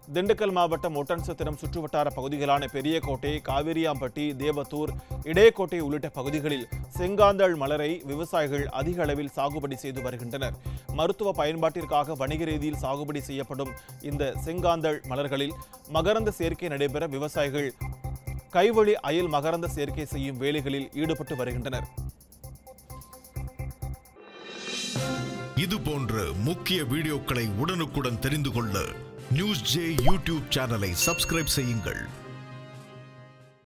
திண்டுக்கல் மாவட்டம் ஒட்டன்சத்திரம் சுற்றுவட்டார பகுதிகளான பெரியகோட்டை காவிரியாம்பட்டி தேவத்தூர் இடையக்கோட்டை உள்ளிட்ட பகுதிகளில் செங்காந்தள் மலரை விவசாயிகள் அதிக அளவில் சாகுபடி செய்து வருகின்றனர் மருத்துவ பயன்பாட்டிற்காக வணிக ரீதியில் சாகுபடி செய்யப்படும் இந்த செங்காந்தள் மலர்களில் மகரந்த சேர்க்கை நடைபெற விவசாயிகள் கைவழி அயல் மகரந்த சேர்க்கை செய்யும் வேலைகளில் ஈடுபட்டு வருகின்றனர் இது போன்ற முக்கிய வீடியோக்களை உடனுக்குடன் தெரிந்து கொள்ள நியூஸ் ஜே யூடியூப் சேனலை சப்ஸ்கிரைப் செய்யுங்கள்